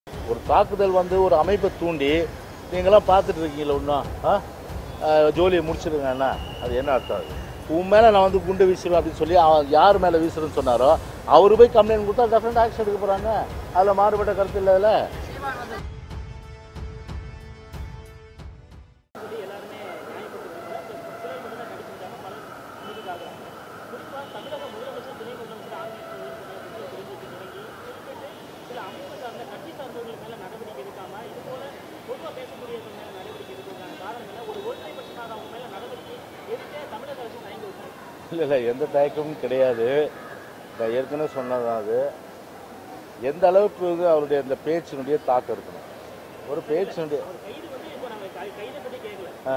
ஒரு தாக்குதல் வந்து ஒரு அமைப்பை தூண்டி நீங்களாம் பார்த்துட்டு இருக்கீங்களா இன்னும் ஆ? அஹ், ஜோலியை முடிச்சிருங்கண்ணா அது என்ன அர்த்தம் அது உன் மேலே நான் வந்து குண்டு வீசுவேன் அப்படின்னு சொல்லி அவன் யார் மேலே வீசுறேன்னு சொன்னாரோ அவரு போய் கம்ப்ளைண்ட் கொடுத்தா டெஃபினட் ஆக்ஷன் எடுக்க போகிறாங்க அதில் மாறுபட்ட கருத்து இல்லை அதில் இல்லை இல்லை எந்த தயக்கமும் கிடையாது நான் ஏற்கனவே சொன்னதான் அது எந்த அளவுக்கு வந்து அவருடைய அந்த பேச்சினுடைய தாக்கம் இருக்கணும் ஒரு பேச்சினுடைய ஆ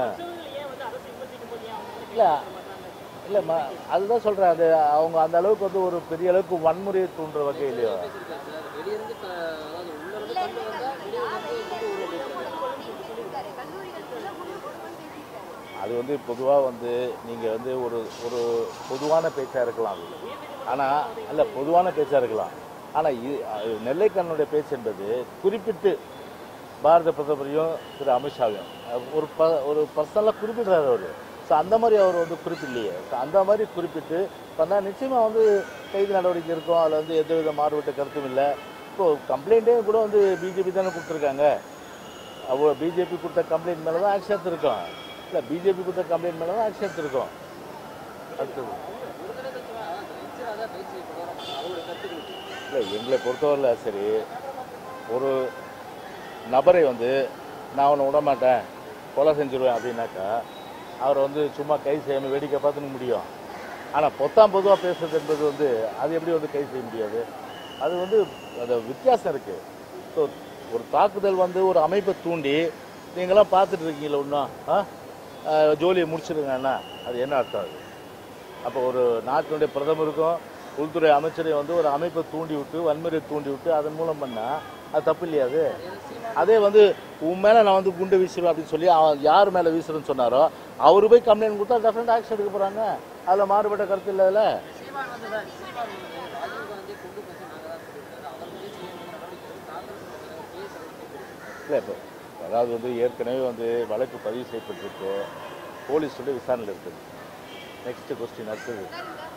இல்லை இல்லை ம அதுதான் சொல்கிறேன் அது அவங்க அந்த அளவுக்கு வந்து ஒரு பெரிய அளவுக்கு வன்முறையை தூண்டுற வகையிலையோ வெளியிருந்து க- அதாவது உள்ள இருந்து கண்டு வந்தா வெளியே வந்து கொண்டு உருவாக்கிருக்காரு கல்லூரிகளுக்குள்ள முழு குடும்பம் பேசியிருக்காரு அது வந்து பொதுவாக வந்து நீங்கள் வந்து ஒரு ஒரு பொதுவான பேச்சாக இருக்கலாம் அது ஆனால் அல்ல பொதுவான பேச்சாக இருக்கலாம் ஆனால் நெல்லைக்கண்ணனுடைய பேச்சு என்பது குறிப்பிட்டு பாரத பிரதமரையும் திரு அமித்ஷாவையும் அஹ் ஒரு ப ஒரு பர்சனலாக குறிப்பிடுறாரு அவர் ஸோ அந்த மாதிரி அவர் வந்து குறிப்பிடலையே ஸோ அந்த மாதிரி குறிப்பிட்டு பண்ணால் நிச்சயமாக வந்து கைது நடவடிக்கை இருக்கும் அதில் வந்து எந்த வித மாறுபட்ட கருத்தும் இல்லை இப்போ கம்ப்ளைண்ட்டே கூட வந்து பிஜேபி தானே கொடுத்துருக்காங்க அவ்வளோ பிஜேபி கொடுத்த கம்ப்ளைண்ட் மேலே தான் ஆக்ஷன் எடுத்திருக்கோம் இல்லை பிஜேபி கொடுத்த கம்ப்ளைண்ட் மேலே தான் ஆக்ஷன் எடுத்திருக்கோம் அடுத்தது ஒரு தடவை கட்சிவா எச்சராக கைது செய்யப்படுவார் அவருடைய கருத்துக்களுக்கு இல்லை எங்களை பொறுத்தவரையில் சரி ஒரு நபரை வந்து நான் அவனை விட மாட்டேன் கொலை செஞ்சிருவேன் அப்படின்னாக்கா அவரை வந்து சும்மா கை செய்யாமல் வேடிக்கை பார்த்துன்னு முடியும் ஆனால் பொத்தாம் பொதுவாக பேசுறது என்பது வந்து அது எப்படி வந்து கை செய்ய முடியாது அது வந்து அந்த வித்தியாசம் இருக்குது ஸோ ஒரு தாக்குதல் வந்து ஒரு அமைப்பை தூண்டி நீங்களாம் பார்த்துட்டு இருக்கீங்களா இன்னும் ஆ? அஹ், ஜோலியை முடிச்சிருங்கண்ணா அது என்ன அர்த்தம் அது அப்போ ஒரு நாட்டினுடைய பிரதமருக்கும் உள்துறை அமைச்சரையும் வந்து ஒரு அமைப்பை தூண்டி விட்டு வன்முறையை தூண்டி விட்டு அதன் மூலம் பண்ணா அது தப்பு இல்லையா அது அதே வந்து உன் மேலே நான் வந்து குண்டு வீசுவேன் அப்படின்னு சொல்லி அவன் யார் மேலே வீசுறேன்னு சொன்னாரோ அவரு போய் கம்ப்ளைண்ட் கொடுத்தா டெஃபினட் ஆக்ஷன் எடுக்க போகிறாங்க அதில் மாறுபட்ட கருத்து இல்லை அதில் சீமான் வந்து சார் சீமான் வந்து ராஜீவ் காந்தி கொண்டு பேச நாங்கள் தான் சொல்லியிருக்காரு அவர் மீது செய்ய நடவடிக்கை காங்கிரஸ் பேச இல்லை இப்போ அதாவது வந்து ஏற்கனவே வந்து வழக்கு பதிவு செய்யப்பட்டிருக்கு போலீஸோட விசாரணையில் இருக்குது நெக்ஸ்ட் கொஸ்டின் அடுத்தது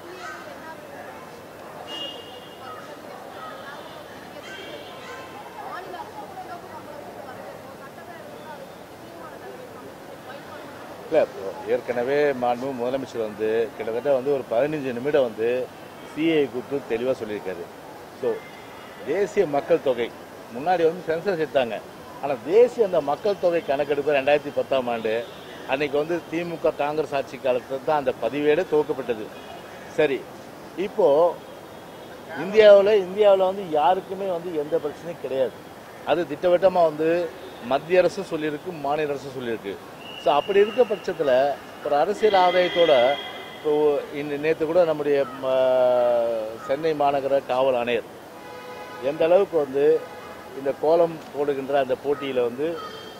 இல்லை இப்போ ஏற்கனவே மாண்பு முதலமைச்சர் வந்து கிட்டத்தட்ட வந்து ஒரு பதினஞ்சு நிமிடம் வந்து சிஏ குறித்து தெளிவாக சொல்லியிருக்காரு ஸோ தேசிய மக்கள் தொகை முன்னாடி வந்து சென்சஸ் எடுத்தாங்க ஆனால் தேசிய அந்த மக்கள் தொகை கணக்கெடுப்பு ரெண்டாயிரத்தி பத்தாம் ஆண்டு அன்னைக்கு வந்து திமுக காங்கிரஸ் ஆட்சி காலத்தில் தான் அந்த பதிவேடு துவக்கப்பட்டது சரி இப்போ இந்தியாவில் இந்தியாவில் வந்து யாருக்குமே வந்து எந்த பிரச்சனையும் கிடையாது அது திட்டவட்டமாக வந்து மத்திய அரசும் சொல்லியிருக்கு மாநில அரசும் சொல்லியிருக்கு ஸோ அப்படி இருக்க பட்சத்தில் ஒரு அரசியல் ஆதாயத்தோட இப்போ இந்த நேற்று கூட நம்முடைய ம, சென்னை மாநகர காவல் ஆணையர் எந்த அளவுக்கு வந்து இந்த கோலம் போடுகின்ற அந்த போட்டியில் வந்து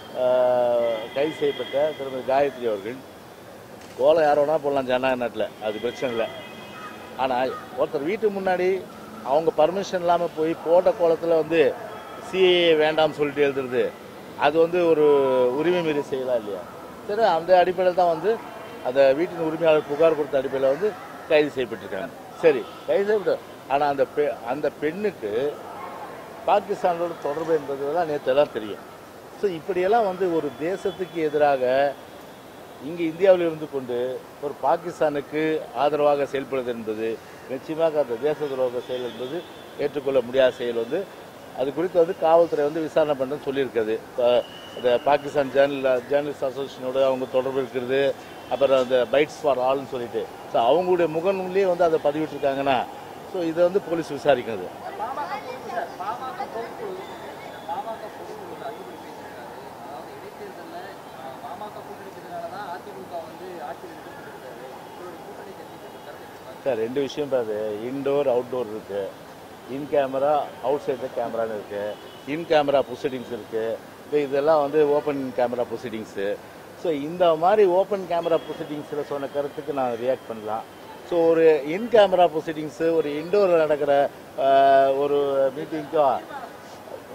ஆஹ், கைது செய்யப்பட்ட திருமதி காயத்ரி அவர்கள் கோலம் யார் வேணா போடலாம் ஜனநாயக நாட்டில் அது பிரச்சனை இல்லை ஆனால் ஒருத்தர் வீட்டு முன்னாடி அவங்க பர்மிஷன் இல்லாமல் போய் போட்ட கோலத்தில் வந்து சிஏஏ வேண்டாம்னு சொல்லிட்டு எழுதுறது அது வந்து ஒரு உரிமை மீறி செய்யலாம் இல்லையா சரி அந்த அடிப்படையில் தான் வந்து அந்த வீட்டின் உரிமையாளர் புகார் கொடுத்த அடிப்படையில் வந்து கைது செய்யப்பட்டிருக்காங்க சரி கைது செய்யப்பட்ட ஆனால் அந்த பெ அந்த பெண்ணுக்கு பாகிஸ்தானோட தொடர்பு என்பது தான் நேற்று எல்லாம் தெரியும் ஸோ இப்படியெல்லாம் வந்து ஒரு தேசத்துக்கு எதிராக இங்கே இந்தியாவில் இருந்து கொண்டு ஒரு பாகிஸ்தானுக்கு ஆதரவாக செயல்படுவது என்பது நிச்சயமாக அந்த தேச துரோக செயல் என்பது ஏற்றுக்கொள்ள முடியாத செயல் வந்து அது குறித்து வந்து காவல்துறை வந்து விசாரணை பண்ணுன்னு சொல்லியிருக்காது இப்போ அந்த பாகிஸ்தான் ஜேர்னல் ஜேர்னலிஸ்ட் அசோசியேஷனோட அவங்க தொடர்பு இருக்கிறது அப்புறம் அந்த பைட்ஸ் ஃபார் ஆல்னு சொல்லிட்டு ஸோ அவங்களுடைய முகநூல்லேயே வந்து அதை பதிவிட்டிருக்காங்கன்னா ஸோ இதை வந்து போலீஸ் விசாரிக்கிறது பாமக பொறுப்பு சார் பாமக பொறுப்பு பாமக பொறுப்பு ஒரு அறிவுரை பேசியிருக்காரு அதாவது இடைத்தேர்தலில் பாமக கூட்டணி பெற்றனால தான் அதிமுக வந்து ஆட்சியில் இருக்கப்பட்டிருக்காரு உங்களுடைய கூட்டணி கட்சி சார் ரெண்டு விஷயம் பாரு இன்டோர் அவுட்டோர் இருக்கு in camera outside the கேமரான்னு இருக்கு இன் கேமரா ப்ரொசீடிங்ஸ் இருக்கு இப்போ இதெல்லாம் வந்து ஓப்பன் கேமரா ப்ரொசீடிங்ஸு ஸோ இந்த மாதிரி ஓப்பன் கேமரா ப்ரொசீடிங்ஸில் சொன்ன கருத்துக்கு நான் ரியாக்ட் பண்ணலாம் ஸோ ஒரு இன் கேமரா ப்ரொசீடிங்ஸு ஒரு இன்டோரில் நடக்கிற ஆஹ், ஒரு மீட்டிங்க்கும்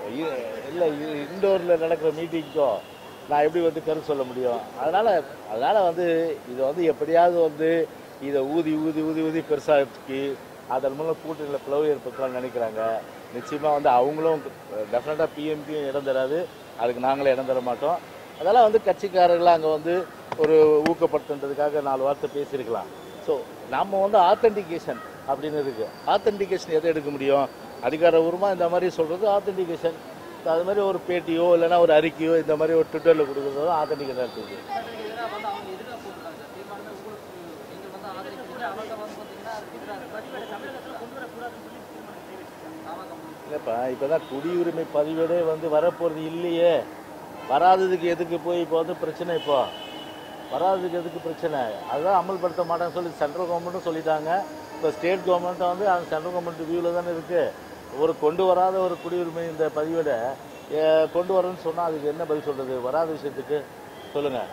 இ- இல்ல இண்டோர்ல நடக்கிற மீட்டிங்க்கும் நான் எப்படி வந்து கருத்து சொல்ல முடியும் அதனால அதனால வந்து இது வந்து எப்படியாவது வந்து இதை ஊதி ஊதி ஊதி ஊதி பெருசாக்கி அதன் மூலம் கூட்டணியில் பிளவு ஏற்படுத்தலாம்னு நினைக்கிறாங்க நிச்சயமா வந்து அவங்களும் டெஃபினட்டா பிஎம்பியும் இடம் தராது அதுக்கு நாங்களே இடம் தர மாட்டோம் அதெல்லாம் வந்து கட்சிக்காரர்களை அங்கே வந்து ஒரு ஊக்கப்படுத்துன்றதுக்காக நாலு வார்த்தை பேசியிருக்கலாம் ஸோ நம்ம வந்து ஆத்தென்டிகேஷன் அப்படின்னு இருக்கு ஆத்தென்டிகேஷன் எதை எடுக்க முடியும் அதிகாரபூர்வமாக இந்த மாதிரி சொல்றது ஆத்தென்டிகேஷன் அது மாதிரி ஒரு பேட்டியோ இல்லைன்னா ஒரு அறிக்கையோ இந்த மாதிரி ஒரு ட்விட்டரில் கொடுக்குறதோ ஆத்தென்டிகேஷன் இருக்குது கூட்டணிக்கு எதிராக வந்து அவங்க எதிராக போட்டுருக்காங்க சார் தீர்மானமே உங்களுக்கு நீங்கள் வந்து ஆதரிக்கிறீங்க அவங்க வந்து பார்த்தீங்கன்னா அதுக்கு எதிராக கொண்டு வரக்கூடாதுன்னு சொல்லி தீர்மானம் தெரிவிச்சிருக்காங்க பாமக முடிவு இல்லைப்பா இப்போ தான் குடியுரிமை பதிவேடே வந்து வரப்போகிறது இல்லையே வராததுக்கு எதுக்கு போய் இப்போ வந்து பிரச்சனை இப்போ வராததுக்கு எதுக்கு பிரச்சனை அதுதான் அமல்படுத்த மாட்டேன்னு சொல்லி சென்ட்ரல் கவர்மெண்ட்டும் சொல்லிட்டாங்க இப்போ ஸ்டேட் கவர்மெண்ட்டும் வந்து அந்த சென்ட்ரல் கவர்மெண்ட் வியூவில் தானே இருக்குது ஒரு கொண்டு வராத ஒரு குடியுரிமை இந்த பதிவேடை ஏ, கொண்டு வரேன்னு சொன்னால் அதுக்கு என்ன பதில் சொல்கிறது வராத விஷயத்துக்கு சொல்லுங்கள்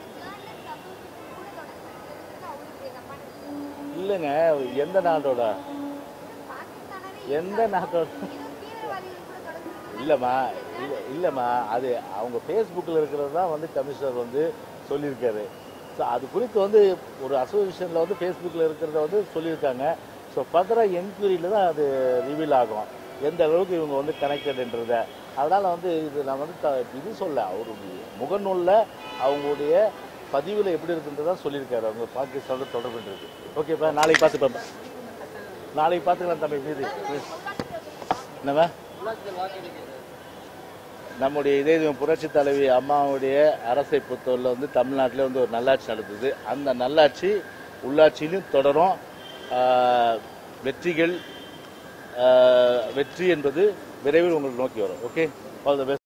இல்லைங்க எந்த நாட்டோட எந்த நாட்டோட இல்லைம்மா இல்லை இல்லைம்மா அது அவங்க ஃபேஸ்புக்கில் இருக்கிறது தான் வந்து கமிஷனர் வந்து சொல்லியிருக்காரு ஸோ அது குறித்து வந்து ஒரு அசோசியேஷனில் வந்து ஃபேஸ்புக்கில் இருக்கிறத வந்து சொல்லியிருக்காங்க ஸோ ஃபர்தராக என்கொயரியில் தான் அது ரிவீல் ஆகும் எந்த அளவுக்கு இவங்க வந்து கனெக்டட்ன்றத அதனால் வந்து இது நான் வந்து த- இது சொல்ல அவர் முகநூலில் அவங்களுடைய பதிவில் எப்படி இருக்குன்றதா சொல்லியிருக்காரு அவங்க பாகிஸ்தானோட தொடர்புன்றது ஓகேப்பா நாளைக்கு பார்த்துப்பேன் நாளைக்கு பார்த்துக்கலாம் தம்பி மீது என்னவா உள்ளாட்சி தேர்தல் வாக்கு எண்ணிக்கை சார் நம்முடைய இதே இது புரட்சி தலைவி அம்மாவுடைய அரசை பொறுத்தவரையில் வந்து தமிழ்நாட்டில் வந்து ஒரு நல்லாட்சி நடந்தது அந்த நல்லாட்சி உள்ளாட்சியிலும் தொடரும் ஆஹ், வெற்றிகள் ஆஹ், வெற்றி என்பது விரைவில் உங்களுக்கு நோக்கி வரும் ஓகே ஆல் த பெஸ்ட்